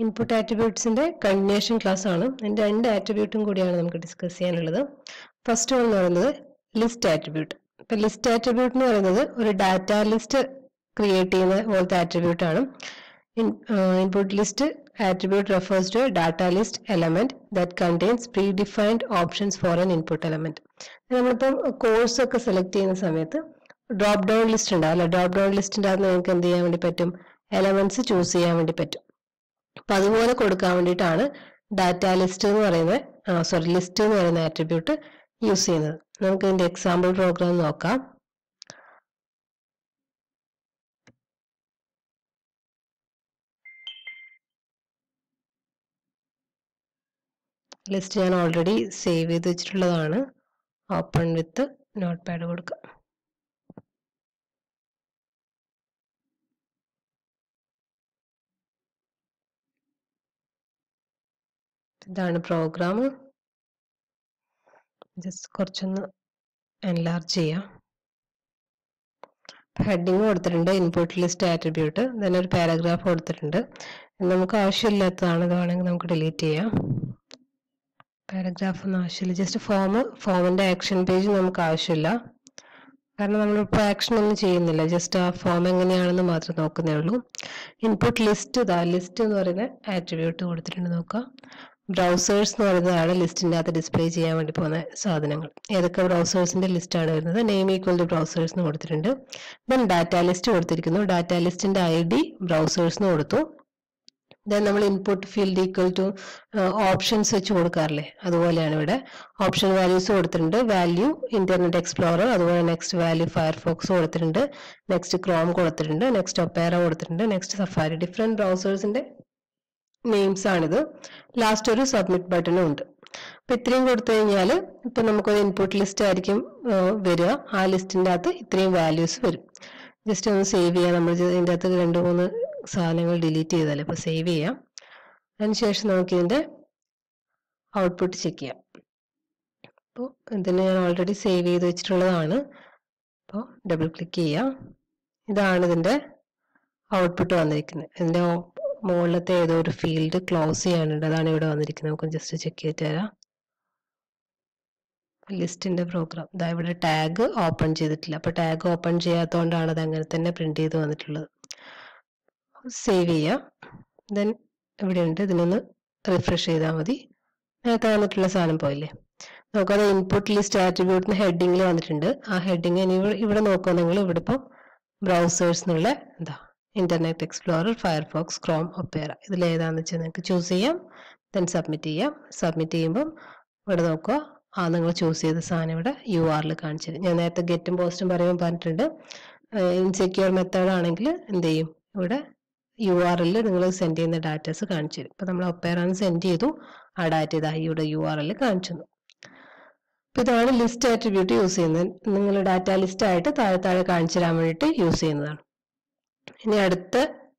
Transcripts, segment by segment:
input ആട്രിബ്യൂട്ട്സിന്റെ continuation class ആണ് ഇതിന്റെ രണ്ട് ആട്രിബ്യൂട്ടും കൂടിയാണ് നമുക്ക് ഡിസ്കസ് ചെയ്യാനുള്ളത് ഫസ്റ്റ് വൺ എന്ന് പറയുന്നത് ലിസ്റ്റ് ആട്രിബ്യൂട്ട് ഇപ്പൊ ലിസ്റ്റ് ആട്രിബ്യൂട്ട് എന്ന് പറയുന്നത് ഒരു ഡാറ്റ ലിസ്റ്റ് ക്രിയേറ്റ് ചെയ്യുന്ന പോലത്തെ ആട്രിബ്യൂട്ട് ആണ് input list attribute refers to a data list element that contains predefined options for an input element നമ്മളിപ്പം കോഴ്സ് ഒക്കെ സെലക്ട് ചെയ്യുന്ന സമയത്ത് ഡ്രോപ്പ് ഡൗൺ ലിസ്റ്റ് ഉണ്ടാവില്ല ഡ്രോപ്പ് ഡൗൺ ലിസ്റ്റിന്റെ അകത്ത് നിങ്ങൾക്ക് എന്ത് ചെയ്യാൻ വേണ്ടി പറ്റും എലമെന്റ്സ് ചൂസ് ചെയ്യാൻ വേണ്ടി പറ്റും അപ്പൊ അതുപോലെ കൊടുക്കാൻ വേണ്ടിയിട്ടാണ് ഡാറ്റ ലിസ്റ്റ് എന്ന് പറയുന്നത് സോറി ലിസ്റ്റ് എന്ന് പറയുന്ന ആട്രിബ്യൂട്ട് യൂസ് ചെയ്യുന്നത് നമുക്ക് ഇതിന്റെ എക്സാമ്പിൾ പ്രോഗ്രാം നോക്കാം ലിസ്റ്റ് ഞാൻ ഓൾറെഡി സേവ് ചെയ്ത് വെച്ചിട്ടുള്ളതാണ് ഓപ്പൺ വിത്ത് നോട്ട് പാഡ് കൊടുക്കുക ഇതാണ് പ്രോഗ്രാം ജസ്റ്റ് കുറച്ചൊന്ന് എൻലാർജ് ചെയ്യാം ഹെഡിങ് കൊടുത്തിട്ടുണ്ട് ഇൻപുട്ട് ലിസ്റ്റ് ആട്രിബ്യൂട്ട് then ഒരു പാരഗ്രാഫ് കൊടുത്തിട്ടുണ്ട് നമുക്ക് ആവശ്യമില്ലാത്തതാണ് ഇത് വേണമെങ്കിൽ നമുക്ക് ഡിലീറ്റ് ചെയ്യാം പാരഗ്രാഫ് ഒന്നും ആവശ്യമില്ല ജസ്റ്റ് ഫോം ഫോമിന്റെ ആക്ഷൻ പേജ് നമുക്ക് ആവശ്യമില്ല കാരണം നമ്മളിപ്പോൾ ആക്ഷൻ ഒന്നും ചെയ്യുന്നില്ല ജസ്റ്റ് ആ ഫോം എങ്ങനെയാണെന്ന് മാത്രം നോക്കുന്നേ ഉള്ളൂ ഇൻപുട്ട് ലിസ്റ്റ് ഇതാ ലിസ്റ്റ് എന്ന് പറയുന്ന ആട്രിബ്യൂട്ട് കൊടുത്തിട്ടുണ്ട് നോക്കാം ബ്രൗസേഴ്സ് എന്ന് പറയുന്നതാണ് ലിസ്റ്റിന്റെ അകത്ത് ഡിസ്പ്ലേ ചെയ്യാൻ വേണ്ടി പോകുന്ന സാധനങ്ങൾ ഏതൊക്കെ ബ്രൗസേഴ്സിന്റെ ലിസ്റ്റ് ആണ് വരുന്നത് നെയിം ഈക്വൽ ടു ബ്രൗസേഴ്സ് എന്ന് കൊടുത്തിട്ടുണ്ട് ദെൻ ഡാറ്റ ലിസ്റ്റ് കൊടുത്തിരിക്കുന്നു ഡാറ്റ ലിസ്റ്റിന്റെ ഐ ഡി ബ്രൗസേഴ്സ് എന്ന് കൊടുത്തു ദെൻ നമ്മൾ input field equal to options വെച്ച് കൊടുക്കാറില്ലേ അതുപോലെയാണ് ഇവിടെ ഓപ്ഷൻ വാല്യൂസ് കൊടുത്തിട്ടുണ്ട് വാല്യൂ ഇന്റർനെറ്റ് എക്സ്പ്ലോറർ അതുപോലെ നെക്സ്റ്റ് വാല്യൂ ഫയർഫോക്സ് കൊടുത്തിട്ടുണ്ട് നെക്സ്റ്റ് ക്രോം കൊടുത്തിട്ടുണ്ട് നെക്സ്റ്റ് ഒപ്പേറ കൊടുത്തിട്ടുണ്ട് നെക്സ്റ്റ് സഫാരി ഡിഫറെന്റ് ബ്രൗസേഴ്സിന്റെ നെയിംസ് ആണിത് ലാസ്റ്റ് ഒരു സബ്മിറ്റ് ബട്ടണും ഉണ്ട് അപ്പൊ ഇത്രയും കൊടുത്തു കഴിഞ്ഞാൽ ഇപ്പൊ നമുക്കൊരു ഇൻപുട്ട് ലിസ്റ്റ് ആയിരിക്കും വരിക ആ ലിസ്റ്റിന്റെ അകത്ത് ഇത്രയും വാല്യൂസ് വരും ജസ്റ്റ് ഒന്ന് സേവ് ചെയ്യാം നമ്മൾ ഇതിന്റെ അകത്ത് രണ്ട് മൂന്ന് സാധനങ്ങൾ ഡിലീറ്റ് ചെയ്താൽ ഇപ്പൊ സേവ് ചെയ്യാം അതിനുശേഷം നമുക്ക് ഇതിന്റെ ഔട്ട്പുട്ട് ചെക്ക് ചെയ്യാം അപ്പോൾ ഇതിന് ഞാൻ ഓൾറെഡി സേവ് ചെയ്ത് വെച്ചിട്ടുള്ളതാണ് അപ്പോൾ ഡബിൾ ക്ലിക്ക് ചെയ്യാം ഇതാണ് ഇതിന്റെ ഔട്ട്പുട്ട് വന്നിരിക്കുന്നത് ഇതിന്റെ മുകളിലത്തെ ഏതോ ഒരു ഫീൽഡ് ക്ലോസ് ചെയ്യാനുണ്ട് അതാണ് ഇവിടെ വന്നിരിക്കുന്നത് നമുക്ക് ജസ്റ്റ് ചെക്ക് ചെയ്തിട്ട് തരാം ലിസ്റ്റിന്റെ പ്രോഗ്രാം ഇതാ ഇവിടെ ടാഗ് ഓപ്പൺ ചെയ്തിട്ടില്ല അപ്പൊ ടാഗ് ഓപ്പൺ ചെയ്യാത്തതുകൊണ്ടാണ് അത് അങ്ങനെ തന്നെ പ്രിന്റ് ചെയ്ത് വന്നിട്ടുള്ളത് സേവ് ചെയ്യാം ദെൻ ഇവിടെ ഉണ്ട് ഇതിനൊന്ന് റിഫ്രഷ് ചെയ്താൽ മതി നേരത്തെ വന്നിട്ടുള്ള സാധനം പോയില്ലേ നമുക്കത് ഇൻപുട്ട് ലിസ്റ്റ് ആട്രിബ്യൂട്ടിന് ഹെഡിങ്ങിൽ വന്നിട്ടുണ്ട് ആ ഹെഡിങ് ഇനി ഇവിടെ നോക്കുക നിങ്ങൾ ഇവിടെ ഇപ്പോൾ ബ്രൗസേഴ്സ് എന്നുള്ള എന്താ Internet Explorer Firefox Chrome Opera ഇതിൽ ഏതാണെന്ന് വെച്ചാൽ നിങ്ങൾക്ക് ചൂസ് ചെയ്യാം ദെൻ സബ്മിറ്റ് ചെയ്യാം സബ്മിറ്റ് ചെയ്യുമ്പം ഇവിടെ നോക്കുക ആ നിങ്ങൾ ചൂസ് ചെയ്ത സാധനം ഇവിടെ യു ആറിൽ കാണിച്ചത് ഞാൻ നേരത്തെ ഗെറ്റും പോസ്റ്റും പറയുമ്പോൾ പറഞ്ഞിട്ടുണ്ട് ഇൻസെക്യൂർ മെത്തേഡ് ആണെങ്കിൽ എന്ത് ചെയ്യും ഇവിടെ യു ആറിൽ നിങ്ങൾ സെൻഡ് ചെയ്യുന്ന ഡാറ്റാസ് കാണിച്ചു തരും ഇപ്പൊ നമ്മൾ ഒപ്പേറാണ് സെൻഡ് ചെയ്തു ആ ഡാറ്റ ഇതാ ഇവിടെ യു ആറിൽ കാണിച്ചു തന്നു അപ്പൊ ഇതാണ് ലിസ്റ്റ് ആട്രിബ്യൂട്ട് യൂസ് ചെയ്യുന്നത് നിങ്ങൾ ഡാറ്റ ലിസ്റ്റ് ആയിട്ട് താഴെ താഴെ കാണിച്ചു തരാൻ വേണ്ടിയിട്ട് യൂസ് ചെയ്യുന്നതാണ് ഇനി അടുത്ത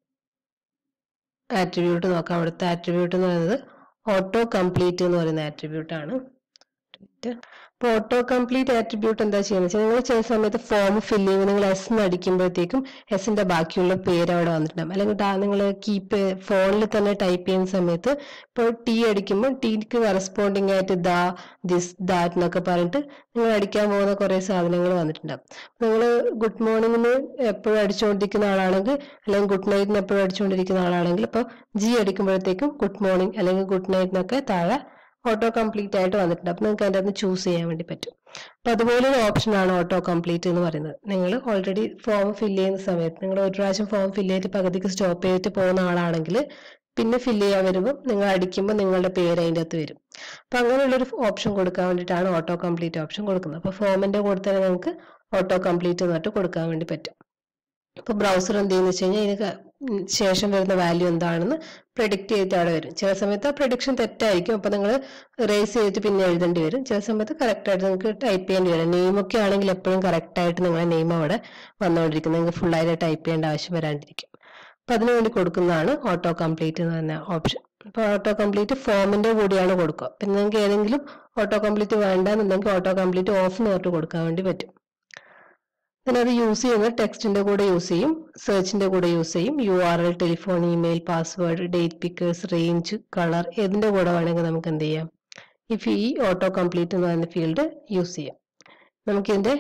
ആട്രിബ്യൂട്ട് നോക്കാം അടുത്ത ആട്രിബ്യൂട്ട് എന്ന് പറയുന്നത് ഓട്ടോ കംപ്ലീറ്റ് എന്ന് പറയുന്ന ആട്രിബ്യൂട്ട് ആണ് അപ്പോൾ ഓട്ടോ കംപ്ലീറ്റ് ആട്രിബ്യൂട്ട് എന്താ ചെയ്യുന്നത് വെച്ചാൽ നിങ്ങൾ ചില സമയത്ത് ഫോം ഫില്ല് ചെയ്യുമ്പോൾ നിങ്ങൾ എസ് എന്ന് അടിക്കുമ്പോഴത്തേക്കും എസിന്റെ ബാക്കിയുള്ള പേര് അവിടെ വന്നിട്ടുണ്ടാകും അല്ലെങ്കിൽ നിങ്ങൾ കീപ്പ് ഫോണിൽ തന്നെ ടൈപ്പ് ചെയ്യുന്ന സമയത്ത് ഇപ്പോൾ ടി അടിക്കുമ്പോൾ ടീക്ക് കറസ്പോണ്ടിങ് ആയിട്ട് ദാ ദിസ് ദാറ്റ് എന്നൊക്കെ പറഞ്ഞിട്ട് നിങ്ങൾ അടിക്കാൻ പോകുന്ന കുറെ സാധനങ്ങൾ വന്നിട്ടുണ്ടാകും നിങ്ങൾ ഗുഡ് മോർണിംഗിന് എപ്പോഴും അടിച്ചുകൊണ്ടിരിക്കുന്ന ആളാണെങ്കിൽ അല്ലെങ്കിൽ ഗുഡ് നൈറ്റിന് എപ്പോഴും അടിച്ചുകൊണ്ടിരിക്കുന്ന ആളാണെങ്കിൽ ഇപ്പോൾ ജി അടിക്കുമ്പോഴത്തേക്കും ഗുഡ് മോർണിംഗ് അല്ലെങ്കിൽ ഗുഡ് നൈറ്റ് എന്നൊക്കെ താഴെ ഓട്ടോ കംപ്ലീറ്റ് ആയിട്ട് വന്നിട്ടുണ്ട് അപ്പൊ നിങ്ങൾക്ക് അതിൻ്റെ അകത്ത് ചൂസ് ചെയ്യാൻ വേണ്ടി പറ്റും അപ്പൊ അതുപോലെ ഒരു ഓപ്ഷനാണ് ഓട്ടോ കംപ്ലീറ്റ് എന്ന് പറയുന്നത് നിങ്ങൾ ഓൾറെഡി ഫോം ഫില്ല് ചെയ്യുന്ന സമയത്ത് നിങ്ങൾ ഒരു പ്രാവശ്യം ഫോം ഫില്ല് ചെയ്തിട്ട് പകുതിക്ക് സ്റ്റോപ്പ് ചെയ്തിട്ട് പോകുന്ന ആളാണെങ്കിൽ പിന്നെ ഫില്ല് ചെയ്യാൻ വരുമ്പോൾ നിങ്ങൾ അടിക്കുമ്പോൾ നിങ്ങളുടെ പേര് അതിൻ്റെ അകത്ത് വരും അപ്പൊ അങ്ങനെയുള്ളൊരു ഓപ്ഷൻ കൊടുക്കാൻ വേണ്ടിയിട്ടാണ് ഓട്ടോ കംപ്ലീറ്റ് ഓപ്ഷൻ കൊടുക്കുന്നത് അപ്പൊ ഫോമിന്റെ കൂടെ തന്നെ നിങ്ങൾക്ക് ഓട്ടോ കംപ്ലീറ്റ് എന്നിട്ട് കൊടുക്കാൻ വേണ്ടി പറ്റും ഇപ്പൊ ബ്രൗസർ എന്ത് ചെയ്യുന്ന വെച്ച് കഴിഞ്ഞാൽ ഇതിന് ശേഷം വരുന്ന വാല്യൂ എന്താണെന്ന് പ്രഡിക്റ്റ് ചെയ്തിട്ട് അവിടെ വരും ചില സമയത്ത് ആ പ്രഡിക്ഷൻ തെറ്റായിരിക്കും അപ്പൊ നിങ്ങൾ റേസ് ചെയ്തിട്ട് പിന്നെ എഴുതേണ്ടി വരും ചില സമയത്ത് കറക്റ്റ് ആയിട്ട് നിങ്ങൾക്ക് ടൈപ്പ് ചെയ്യേണ്ടി വരും നെയിം ഒക്കെ ആണെങ്കിൽ എപ്പോഴും കറക്റ്റ് ആയിട്ട് നിങ്ങളുടെ നെയിം അവിടെ വന്നുകൊണ്ടിരിക്കും നിങ്ങൾക്ക് ഫുൾ ആയിട്ട് ടൈപ്പ് ചെയ്യേണ്ട ആവശ്യം വരാണ്ടിരിക്കും അപ്പൊ അതിനു വേണ്ടി കൊടുക്കുന്നതാണ് ഓട്ടോ കംപ്ലീറ്റ് എന്ന് പറഞ്ഞ ഓപ്ഷൻ അപ്പൊ ഓട്ടോ കംപ്ലീറ്റ് ഫോമിന്റെ കൂടിയാണ് കൊടുക്കുക പിന്നെ നിങ്ങൾക്ക് ഏതെങ്കിലും ഓട്ടോ കംപ്ലീറ്റ് വേണ്ടെന്നുണ്ടെങ്കിൽ ഓട്ടോ കംപ്ലീറ്റ് ഓഫ് എന്ന് പറഞ്ഞിട്ട് കൊടുക്കാൻ വേണ്ടി പറ്റും then അത് യൂസ് ചെയ്യുന്നത് ടെക്സ്റ്റിന്റെ കൂടെ യൂസ് ചെയ്യും സെർച്ചിന്റെ കൂടെ യൂസ് ചെയ്യും U R L telephone email password date pickers range colour ഏതിന്റെ കൂടെ വേണമെങ്കിൽ നമുക്ക് എന്ത് ചെയ്യാം ഇഫ് ഈ ഓട്ടോ കംപ്ലീറ്റ് എന്ന് പറയുന്ന ഫീൽഡ് യൂസ് ചെയ്യാം നമുക്കിതിന്റെ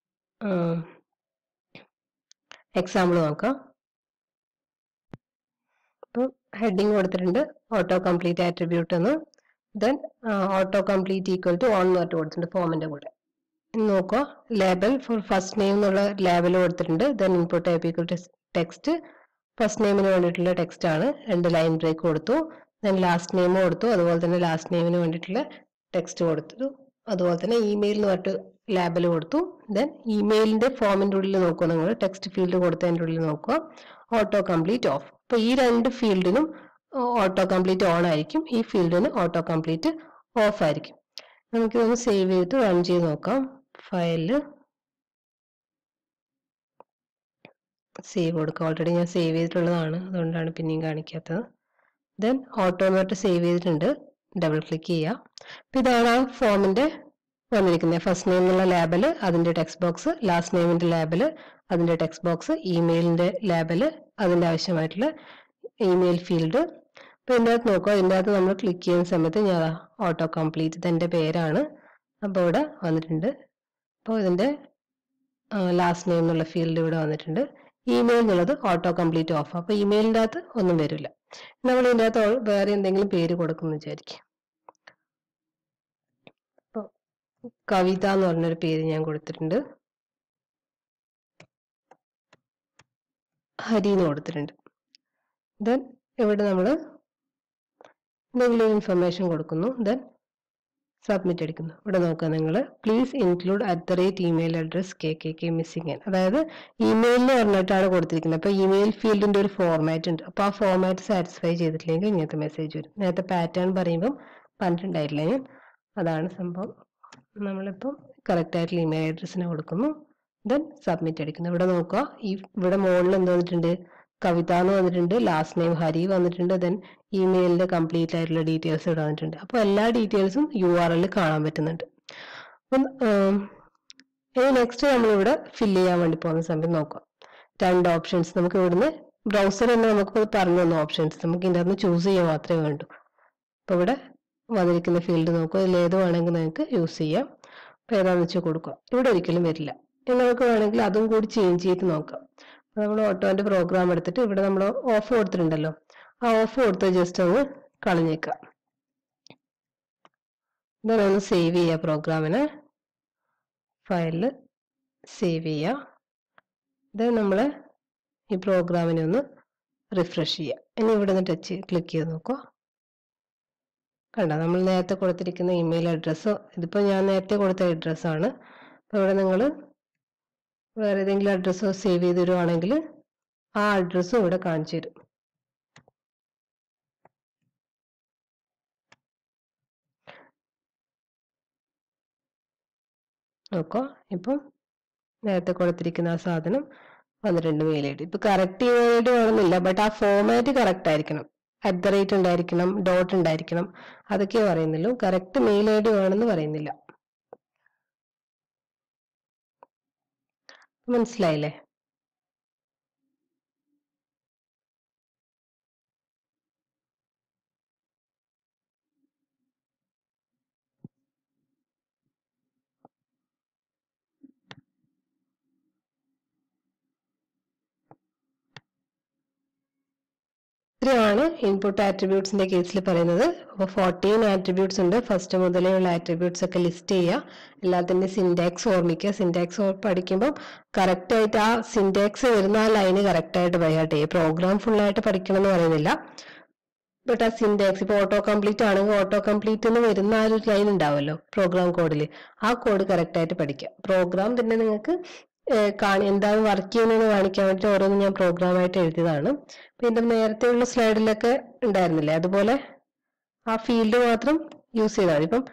എക്സാമ്പിൾ നോക്കാം അപ്പോൾ ഹെഡിങ് കൊടുത്തിട്ടുണ്ട് ഓട്ടോ കംപ്ലീറ്റ് ആട്രിബ്യൂട്ട് എന്ന് then auto complete equal to on എന്ന് പറഞ്ഞിട്ട് കൊടുത്തിട്ടുണ്ട് ഫോമിന്റെ കൂടെ ഇനി നോക്കുക ലേബൽ ഫോർ ഫസ്റ്റ് നെയിം എന്നുള്ള ലേബൽ കൊടുത്തിട്ടുണ്ട് then input type equal to text first നെയിമിന് വേണ്ടിയിട്ടുള്ള ടെക്സ്റ്റ് ആണ് രണ്ട് ലൈൻ ബ്രേക്ക് കൊടുത്തു ദെൻ ലാസ്റ്റ് നെയിം കൊടുത്തു അതുപോലെ തന്നെ ലാസ്റ്റ് നെയിമിന് വേണ്ടിയിട്ടുള്ള ടെക്സ്റ്റ് കൊടുത്തു അതുപോലെ തന്നെ ഇമെയിൽ എന്ന് പറഞ്ഞിട്ട് ലാബിൽ കൊടുത്തു ദെൻ ഇമെയിലിന്റെ ഫോമിന്റെ ഉള്ളിൽ നോക്കുക നിങ്ങൾ ടെക്സ്റ്റ് ഫീൽഡ് കൊടുത്തതിന്റെ ഉള്ളിൽ നോക്കുക ഓട്ടോ കംപ്ലീറ്റ് ഓഫ് അപ്പൊ ഈ രണ്ട് ഫീൽഡിനും ഓട്ടോ കംപ്ലീറ്റ് ഓൺ ആയിരിക്കും ഈ ഫീൽഡിന് ഓട്ടോ കംപ്ലീറ്റ് ഓഫ് ആയിരിക്കും നമുക്കിതൊന്ന് സേവ് ചെയ്ത് റൺ ചെയ്ത് നോക്കാം ഫയലില് സേവ് കൊടുക്കുക ഓൾറെഡി ഞാൻ സേവ് ചെയ്തിട്ടുള്ളതാണ് അതുകൊണ്ടാണ് പിന്നെയും കാണിക്കാത്തത് ദെൻ ഓട്ടോ എന്ന് പറഞ്ഞിട്ട് സേവ് ചെയ്തിട്ടുണ്ട് ഡബിൾ ക്ലിക്ക് ചെയ്യുക അപ്പൊ ഇതാണ് ആ ഫോമിന്റെ വന്നിരിക്കുന്നത് ഫസ്റ്റ് നെയിം എന്നുള്ള ലാബില് അതിന്റെ ടെക്സ്റ്റ് ബോക്സ് ലാസ്റ്റ് നെയിമിന്റെ ലാബില് അതിന്റെ ടെക്സ്റ്റ് ബോക്സ് ഇമെയിലിന്റെ ലാബില് അതിന്റെ ആവശ്യമായിട്ടുള്ള ഇമെയിൽ ഫീൽഡ് അപ്പൊ ഇതിൻ്റെ അകത്ത് നോക്കുക ഇതിൻ്റെ അകത്ത് നമ്മൾ ക്ലിക്ക് ചെയ്യുന്ന സമയത്ത് ഞാൻ ഓട്ടോ കംപ്ലീറ്റ് ഇതെന്റെ പേരാണ് അപ്പോൾ ഇവിടെ വന്നിട്ടുണ്ട് അപ്പോൾ ഇതിന്റെ ലാസ്റ്റ് നെയിം എന്നുള്ള ഫീൽഡ് ഇവിടെ വന്നിട്ടുണ്ട് ഇമെയിൽ എന്നുള്ളത് ഓട്ടോ കംപ്ലീറ്റ് ഓഫ് അപ്പോൾ ഇമെയിലിൻ്റെ അകത്ത് ഒന്നും വരില്ല നമ്മൾ ഇതിൻ്റെ അകത്ത് വേറെ എന്തെങ്കിലും പേര് കൊടുക്കുന്നു വിചാരിക്കും അപ്പോൾ കവിത എന്ന് പറഞ്ഞൊരു പേര് ഞാൻ കൊടുത്തിട്ടുണ്ട് ഹരി എന്ന് കൊടുത്തിട്ടുണ്ട് ദെൻ ഇവിടെ നമ്മൾ എന്തെങ്കിലും ഇൻഫർമേഷൻ കൊടുക്കുന്നു ദെൻ സബ്മിറ്റ് അടിക്കുന്നു ഇവിടെ നോക്കുക നിങ്ങൾ please include at the rate email address K K K missing അതായത് ഇമെയിലിൽ പറഞ്ഞിട്ടാണ് കൊടുത്തിരിക്കുന്നത് അപ്പോൾ ഇമെയിൽ ഫീൽഡിന്റെ ഒരു ഫോർമാറ്റ് ഉണ്ട് അപ്പോൾ ആ ഫോർമാറ്റ് സാറ്റിസ്ഫൈ ചെയ്തിട്ടില്ലെങ്കിൽ ഇങ്ങനത്തെ മെസ്സേജ് വരും നേരത്തെ പാറ്റേൺ പറയുമ്പം പറഞ്ഞിട്ടുണ്ടായിട്ടില്ല ഞാൻ അതാണ് സംഭവം നമ്മളിപ്പം കറക്റ്റ് ആയിട്ടുള്ള ഇമെയിൽ അഡ്രസ്സിനെ കൊടുക്കുന്നു ദെൻ സബ്മിറ്റ് അടിക്കുന്നു ഇവിടെ നോക്കുക ഈ ഇവിടെ മുകളിൽ എന്ത് വന്നിട്ടുണ്ട് കവിത എന്ന് വന്നിട്ടുണ്ട് ലാസ്റ്റ് നെയിം ഹരി വന്നിട്ടുണ്ട് ദെൻ ഇമെയിലിന്റെ കംപ്ലീറ്റ് ആയിട്ടുള്ള ഡീറ്റെയിൽസ് ഇവിടെ വന്നിട്ടുണ്ട് അപ്പോൾ എല്ലാ ഡീറ്റെയിൽസും യു ആർ എല്ലിൽ കാണാൻ പറ്റുന്നുണ്ട് അപ്പം ഇനി നെക്സ്റ്റ് നമ്മളിവിടെ ഫില്ല് ചെയ്യാൻ വേണ്ടി പോകുന്ന സമയത്ത് നോക്കാം രണ്ട് ഓപ്ഷൻസ് നമുക്ക് ഇവിടുന്ന് ബ്രൗസർ തന്നെ നമുക്ക് പറഞ്ഞു തന്ന ഓപ്ഷൻസ് നമുക്ക് ഇതിൻ്റെ അകത്ത് ചൂസ് ചെയ്യാൻ മാത്രമേ വേണ്ടൂ അപ്പോൾ ഇവിടെ വന്നിരിക്കുന്ന ഫീൽഡ് നോക്കുക ഇതിൽ ഏത് വേണമെങ്കിൽ നിങ്ങൾക്ക് യൂസ് ചെയ്യാം അപ്പോൾ ഏതാണെന്ന് വെച്ചാൽ കൊടുക്കുക ഇവിടെ ഒരിക്കലും വരില്ല ഇനി നമുക്ക് വേണമെങ്കിൽ അതും കൂടി ചേഞ്ച് ചെയ്ത് നോക്കാം നമ്മൾ ഓട്ടോന്റെ പ്രോഗ്രാം എടുത്തിട്ട് ഇവിടെ നമ്മൾ ഓഫ് കൊടുത്തിട്ടുണ്ടല്ലോ ആ ഓഫ് കൊടുത്ത് ജസ്റ്റ് ഒന്ന് കളഞ്ഞേക്കാം ഇതാണ് ഒന്ന് സേവ് ചെയ്യുക പ്രോഗ്രാമിന് ഫയലിൽ സേവ് ചെയ്യുക ഇത് നമ്മൾ ഈ പ്രോഗ്രാമിനെ ഒന്ന് റിഫ്രഷ് ചെയ്യുക ഇനി ഇവിടെ നിന്ന് ടച്ച് ക്ലിക്ക് ചെയ്ത് നോക്കുക കണ്ട നമ്മൾ നേരത്തെ കൊടുത്തിരിക്കുന്ന ഇമെയിൽ അഡ്രസ്സോ ഇതിപ്പോൾ ഞാൻ നേരത്തെ കൊടുത്ത അഡ്രസ്സാണ് അപ്പോൾ ഇവിടെ നിങ്ങൾ വേറെ ഏതെങ്കിലും അഡ്രസ്സോ സേവ് ചെയ്ത് തരുവാണെങ്കിൽ ആ അഡ്രസ്സും ഇവിടെ കാണിച്ചു തരും നോക്കോ ഇപ്പം നേരത്തെ കൊടുത്തിരിക്കുന്ന ആ സാധനം വന്നിട്ടുണ്ട് മെയിൽ ഐ ഡി ഇപ്പൊ കറക്റ്റ് ഇമെയിൽ വേണമെന്നില്ല ബട്ട് ആ ഫോമാറ്റ് കറക്റ്റ് ആയിരിക്കണം അറ്റ് ദ റേറ്റ് ഉണ്ടായിരിക്കണം ഡോട്ട് ഉണ്ടായിരിക്കണം അതൊക്കെ പറയുന്നുള്ളൂ കറക്റ്റ് മെയിൽ ഐ ഡി വേണമെന്ന് പറയുന്നില്ല മനസ്സിലായില്ലേ ഇത്രയാണ് ഇൻപുട്ട് ആട്രിബ്യൂട്ട്സിന്റെ കേസിൽ പറയുന്നത് അപ്പോൾ ഫോർട്ടീൻ ആട്രിബ്യൂട്ട്സ് ഉണ്ട് ഫസ്റ്റ് മുതലേയുള്ള ആട്രിബ്യൂട്ട്സ് ഒക്കെ ലിസ്റ്റ് ചെയ്യുക എല്ലാത്തിന്റെ സിൻടാക്സ് ഓർമ്മിക്കുക സിൻടാക്സ് പഠിക്കുമ്പോൾ കറക്റ്റ് ആയിട്ട് ആ സിൻടാക്സ് വരുന്ന ആ ലൈന് കറക്റ്റ് ആയിട്ട് ബൈഹാർട്ട് ചെയ്യുക പ്രോഗ്രാം ഫുൾ ആയിട്ട് പഠിക്കണം എന്ന് പറയുന്നില്ല ബട്ട് ആ സിൻടാക്സ് ഇപ്പോൾ ഓട്ടോ കംപ്ലീറ്റ് ആണെങ്കിൽ ഓട്ടോ കംപ്ലീറ്റ് എന്ന് വരുന്ന ആ ഒരു ലൈൻ ഉണ്ടാവുമല്ലോ പ്രോഗ്രാം കോഡിൽ ആ കോഡ് കറക്റ്റ് ആയിട്ട് പഠിക്കുക പ്രോഗ്രാം തന്നെ നിങ്ങൾക്ക് കാണി എന്താണ് വർക്ക് ചെയ്യുന്നതെന്ന് കാണിക്കാൻ വേണ്ടി ഓരോന്ന് ഞാൻ പ്രോഗ്രാം ആയിട്ട് എഴുതിയതാണ് പിന്നെ നേരത്തെയുള്ള സ്ലൈഡിലൊക്കെ ഉണ്ടായിരുന്നില്ലേ അതുപോലെ ആ ഫീൽഡ് മാത്രം യൂസ് ചെയ്താൽ മതി ഇപ്പം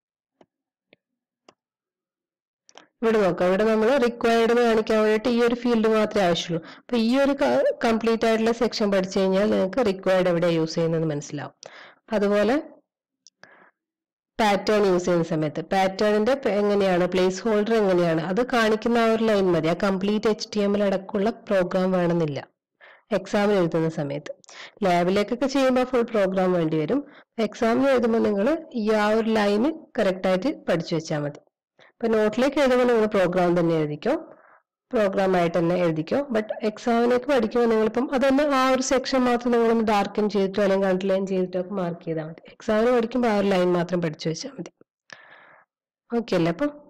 ഇവിടെ നോക്കാം ഇവിടെ നമ്മൾ റിക്വയർഡ് എന്ന് കാണിക്കാൻ വേണ്ടിയിട്ട് ഈ ഒരു ഫീൽഡ് മാത്രമേ ആവശ്യമുള്ളൂ അപ്പൊ ഈ ഒരു കംപ്ലീറ്റ് ആയിട്ടുള്ള സെക്ഷൻ പഠിച്ചു കഴിഞ്ഞാൽ നിങ്ങൾക്ക് റിക്വയർഡ് എവിടെ യൂസ് ചെയ്യുന്നത് മനസ്സിലാവും അതുപോലെ പാറ്റേൺ യൂസ് ചെയ്യുന്ന സമയത്ത് പാറ്റേണിന്റെ എങ്ങനെയാണ് പ്ലേസ് ഹോൾഡർ എങ്ങനെയാണ് അത് കാണിക്കുന്ന ആ ഒരു ലൈൻ മതി ആ complete H T M L അടക്കമുള്ള പ്രോഗ്രാം വേണമെന്നില്ല എക്സാമിന് എഴുതുന്ന സമയത്ത് ലാബിലേക്കൊക്കെ ചെയ്യുമ്പോൾ ഫുൾ പ്രോഗ്രാം വേണ്ടി വരും എക്സാമിന് എഴുതുമ്പോൾ നിങ്ങൾ ഈ ആ ഒരു ലൈന് കറക്റ്റായിട്ട് പഠിച്ചു വെച്ചാൽ മതി ഇപ്പൊ നോട്ടിലേക്ക് എഴുതുമ്പോൾ നിങ്ങൾ പ്രോഗ്രാം തന്നെ എഴുതിക്കോ പ്രോഗ്രാം ആയിട്ട് തന്നെ എഴുതിക്കോ ബട്ട് എക്സാമിലേക്ക് പഠിക്കുമ്പോൾ നിങ്ങളിപ്പം അതന്നെ ആ ഒരു സെക്ഷൻ മാത്രം നിങ്ങളൊന്ന് ഡാർക്കൻ ചെയ്തിട്ടോ അല്ലെങ്കിൽ അണ്ടർലൈൻ ചെയ്തിട്ടോ ഒക്കെ മാർക്ക് ചെയ്താൽ മതി എക്സാമിന് പഠിക്കുമ്പോൾ ആ ഒരു ലൈൻ മാത്രം പഠിച്ചു വെച്ചാൽ മതി ഓക്കെ അല്ലേ അപ്പം